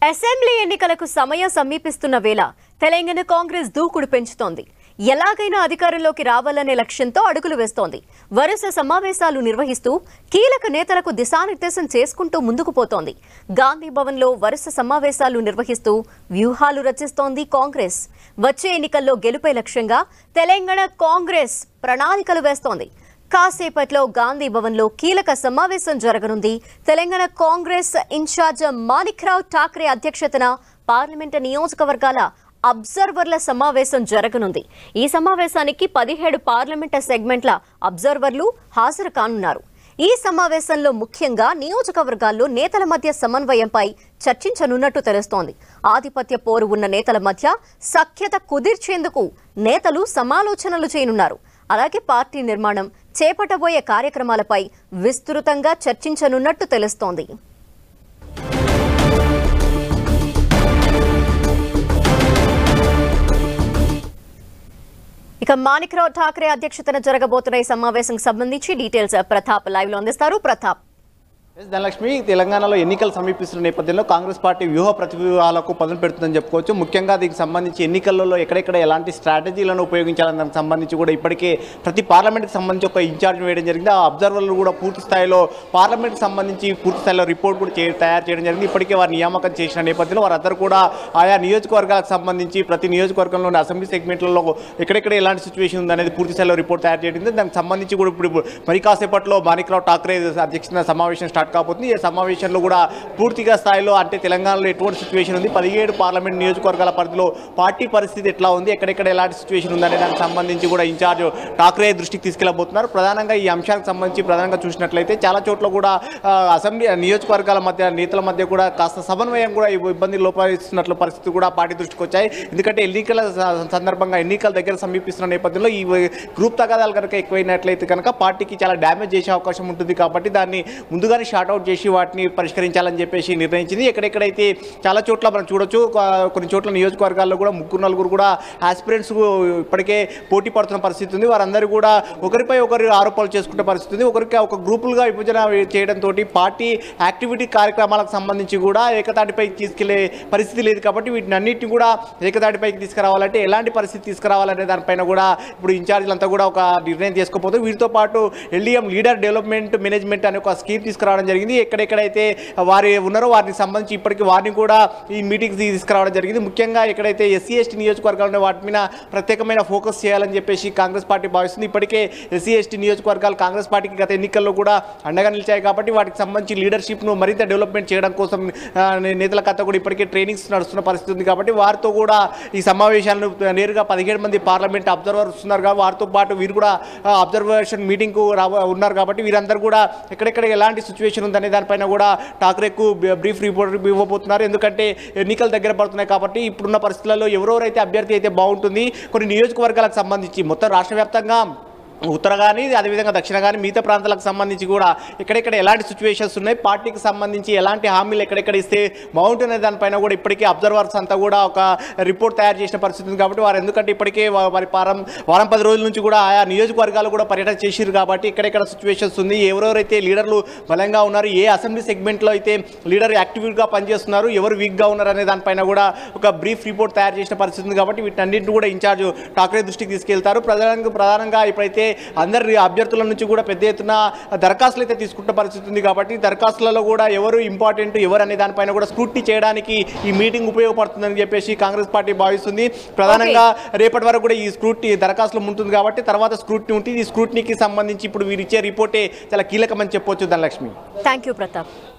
Assembly ఎన్నికలకు సమయం సమీపిస్తున్న వేళ తెలంగాణ కాంగ్రెస్ దూకుడు పెంచుతోంది ఎలాగైనా అధికారంలోకి రావాలనే లక్ష్యంతో అడుగులు వేస్తోంది వరుస సమావేశాలు నిర్వహిస్తూ కీలక నేతలకు దిశానిర్దేశం చేసుకుంటూ ముందుకు పోతోంది గాంధీ భవన్లో వరుస సమావేశాలు నిర్వహిస్తూ వ్యూహాలు రచిస్తోంది కాంగ్రెస్ వచ్చే ఎన్నికల్లో గెలుపే లక్ష్యంగా తెలంగాణ కాంగ్రెస్ ప్రణాళికలు వేస్తోంది కాసేపట్లో గాంధీ భవన్లో కీలక సమావేశం జరగనుంది తెలంగాణ కాంగ్రెస్ ఇన్ఛార్జ్ మాణిక్రావు ఠాక్రే అధ్యక్షతన పార్లమెంటు నియోజకవర్గాల అబ్జర్వర్ల సమావేశం జరగనుంది ఈ సమావేశానికి పదిహేడు పార్లమెంటు సెగ్మెంట్ల అబ్జర్వర్లు హాజరు కానున్నారు ఈ సమావేశంలో ముఖ్యంగా నియోజకవర్గాల్లో నేతల మధ్య సమన్వయంపై చర్చించనున్నట్టు తెలుస్తోంది ఆధిపత్య పోరు ఉన్న నేతల మధ్య సఖ్యత కుదిర్చేందుకు నేతలు సమాలోచనలు చేయనున్నారు అలాగే పార్టీ నిర్మాణం చేపట్టబోయే కార్యక్రమాలపై విస్తృతంగా చర్చించనున్నట్టు తెలుస్తోంది ఇక మాణిక్రావు ఠాక్రే అధ్యక్షతన జరగబోతున్న ఈ సమావేశం సంబంధించి డీటెయిల్స్ ప్రతాప్ లైవ్ లో అందిస్తారు ప్రతాప్ ఎస్ ధనలక్ష్మి తెలంగాణలో ఎన్నికలు సమీపిస్తున్న నేపథ్యంలో కాంగ్రెస్ పార్టీ వ్యూహ ప్రతివ్యూహాలకు పదును పెడుతుందని చెప్పుకోవచ్చు ముఖ్యంగా దీనికి సంబంధించి ఎన్నికలలో ఎక్కడెక్కడ ఎలాంటి స్ట్రాటజీలను ఉపయోగించాలని దానికి సంబంధించి కూడా ఇప్పటికే ప్రతి పార్లమెంట్కి సంబంధించి ఒక ఇన్ఛార్జ్ వేయడం జరిగింది ఆ అబ్జర్వర్లు కూడా పూర్తి స్థాయిలో పార్లమెంట్కి సంబంధించి పూర్తి స్థాయిలో రిపోర్ట్ కూడా చే- తయారు చేయడం జరిగింది ఇప్పటికే వారు నియామకం చేసిన నేపథ్యంలో వారందరూ కూడా ఆయా నియోజకవర్గాలకు సంబంధించి ప్రతి నియోజకవర్గంలోని అసెంబ్లీ సెగ్మెంట్లలో ఎక్కడెక్కడ ఎలాంటి సిచ్యువేషన్ ఉందనేది పూర్తి స్థాయిలో రిపోర్ట్ తయారు చేయడం జరిగింది. దానికి సంబంధించి కూడా ఇప్పుడు మరి కాసేపట్లో మాణిక్రావు ఠాక్రే అధ్యక్షతన సమావేశం స్టార్ట్ కాబోతుంది ఈ సమావేశంలో కూడా పూర్తిగా స్థాయిలో అంటే తెలంగాణలో ఎటువంటి సిచ్యువేషన్ ఉంది పదిహేడు పార్లమెంట్ నియోజకవర్గాల పరిధిలో పార్టీ పరిస్థితి ఎట్లా ఉంది ఎక్కడెక్కడ ఎలాంటి సిచ్యువేషన్ ఉందనే దానికి సంబంధించి కూడా ఇన్ఛార్జ్ ఠాక్రే దృష్టికి తీసుకెళ్లబోతున్నారు ప్రధానంగా ఈ అంశానికి సంబంధించి ప్రధానంగా చూసినట్లయితే చాలా చోట్ల కూడా ఆ, అసెంబ్లీ నియోజకవర్గాల మధ్య నేతల మధ్య కూడా కాస్త సమన్వయం కూడా ఇబ్బంది లోపరిస్తున్నట్లు పరిస్థితి కూడా పార్టీ దృష్టికి వచ్చాయి ఎందుకంటే ఎన్నికల స- సందర్భంగా ఎన్నికల దగ్గర సమీపిస్తున్న నేపథ్యంలో ఈ గ్రూప్ తగాదాలు కనుక ఎక్కువైనట్లయితే కనుక పార్టీకి చాలా డ్యామేజ్ చేసే అవకాశం ఉంటుంది కాబట్టి దాన్ని ముందుగానే షార్ట్ అవుట్ చేసి వాటిని పరిష్కరించాలని చెప్పేసి నిర్ణయించింది ఎక్కడెక్కడైతే చాలా చోట్ల మనం చూడొచ్చు కొ- కొన్ని చోట్ల నియోజకవర్గాల్లో కూడా ముగ్గురు నలుగురు కూడా ఆస్పిరెంట్స్ ఇప్పటికే పోటీ పడుతున్న పరిస్థితి ఉంది వారందరూ కూడా ఒకరిపై ఒకరు ఆరోపణలు చేసుకునే పరిస్థితి ఉంది ఒకరికి ఒక గ్రూపులుగా విభజన చేయడంతో పార్టీ యాక్టివిటీ కార్యక్రమాలకు సంబంధించి కూడా ఏకతాటిపై తీసుకెళ్లే పరిస్థితి లేదు కాబట్టి వీటిని అన్నింటినీ కూడా ఏకతాటిపైకి తీసుకురావాలంటే ఎలాంటి పరిస్థితి తీసుకురావాలనే దానిపైన కూడా ఇప్పుడు ఇన్ఛార్జీలంతా కూడా ఒక నిర్ణయం తీసుకోపోతే వీటితో పాటు ఎల్డీఎం లీడర్ డెవలప్మెంట్ మేనేజ్మెంట్ అనే ఒక స్కీమ్ తీసుకురావడం జరిగింది ఎక్కడెక్కడైతే వారి ఉన్నారో వారికి సంబంధించి ఇప్పటికీ వారిని కూడా ఈ మీటింగ్స్ తీసుకురావడం జరిగింది ముఖ్యంగా ఎక్కడైతే ఎస్సీ ఎస్టీ నియోజకవర్గాలు ఉన్నాయో వాటి మీద ప్రత్యేకమైన ఫోకస్ చేయాలని చెప్పేసి కాంగ్రెస్ పార్టీ భావిస్తుంది ఇప్పటికే ఎస్సీ ఎస్టీ నియోజకవర్గాలు కాంగ్రెస్ పార్టీకి గత ఎన్నికల్లో కూడా అండగా నిలిచాయి కాబట్టి వాటికి సంబంధించి లీడర్షిప్ను మరింత డెవలప్మెంట్ చేయడం కోసం ఆ, నే- నేతల కథ కూడా ఇప్పటికే ట్రైనింగ్స్ నడుస్తున్న పరిస్థితి ఉంది కాబట్టి వారితో కూడా ఈ సమావేశాలను నేరుగా పదిహేడు మంది పార్లమెంట్ అబ్జర్వర్స్ ఉన్నారు కాబట్టి వారితో పాటు వీరు కూడా అబ్జర్వేషన్ మీటింగ్కు రావ ఉన్నారు కాబట్టి వీరందరూ కూడా ఎక్కడెక్కడ ఎలాంటి సిచ్యువేషన్ ఉందనే దానిపైన కూడా ఠాక్రేకు బ్రీఫ్ రిపోర్ట్ ఇవ్వబోతున్నారు ఎందుకంటే ఎన్నికలు దగ్గర పడుతున్నాయి కాబట్టి ఇప్పుడున్న పరిస్థితులలో ఎవరెవరైతే అభ్యర్థి అయితే బాగుంటుంది కొన్ని నియోజకవర్గాలకు సంబంధించి మొత్తం రాష్ట్ర వ్యాప్తంగా ఉత్తర కానీ అదేవిధంగా దక్షిణ కానీ మిగతా ప్రాంతాలకు సంబంధించి కూడా ఎక్కడెక్కడ ఎలాంటి సిచ్యువేషన్స్ ఉన్నాయి పార్టీకి సంబంధించి ఎలాంటి హామీలు ఎక్కడెక్కడ ఇస్తే బాగుంటుందనే దానిపైన కూడా ఇప్పటికే అబ్జర్వర్స్ అంతా కూడా ఒక రిపోర్ట్ తయారు చేసిన పరిస్థితి ఉంది కాబట్టి వారు ఎందుకంటే ఇప్పటికే వా- వారి వారం వారం పది రోజుల నుంచి కూడా ఆయా నియోజకవర్గాలు కూడా పర్యటన చేసిరు కాబట్టి ఎక్కడెక్కడ సిచ్యువేషన్స్ ఉంది ఎవరెవరైతే లీడర్లు బలంగా ఉన్నారు ఏ అసెంబ్లీ సెగ్మెంట్లో అయితే లీడర్ యాక్టివ్గా పనిచేస్తున్నారు ఎవరు వీక్గా ఉన్నారు అనే దానిపైన కూడా ఒక బ్రీఫ్ రిపోర్ట్ తయారు చేసిన పరిస్థితి ఉంది కాబట్టి వీటన్నింటిని కూడా ఇన్ఛార్జ్ ఠాక్రే దృష్టికి తీసుకెళ్తారు ప్రధానంగా ప్రధానంగా ఇప్పుడైతే అందరి అభ్యర్థుల నుంచి కూడా పెద్ద ఎత్తున దరఖాస్తులు అయితే తీసుకుంటున్న పరిస్థితి ఉంది కాబట్టి దరఖాస్తులలో కూడా ఎవరు ఇంపార్టెంట్ ఎవరు అనే దానిపైన కూడా స్క్రూటీ చేయడానికి ఈ మీటింగ్ ఉపయోగపడుతుందని చెప్పేసి కాంగ్రెస్ పార్టీ భావిస్తుంది ప్రధానంగా రేపటి వరకు కూడా ఈ స్క్రూటీ దరఖాస్తులు ఉంటుంది కాబట్టి తర్వాత స్క్రూటీ ఉంటుంది ఈ స్క్రూటీకి సంబంధించి ఇప్పుడు వీరు ఇచ్చే రిపోర్టే చాలా కీలకమని చెప్పొచ్చు ధనలక్ష్మి థ్యాంక్ యూ ప్రతాప్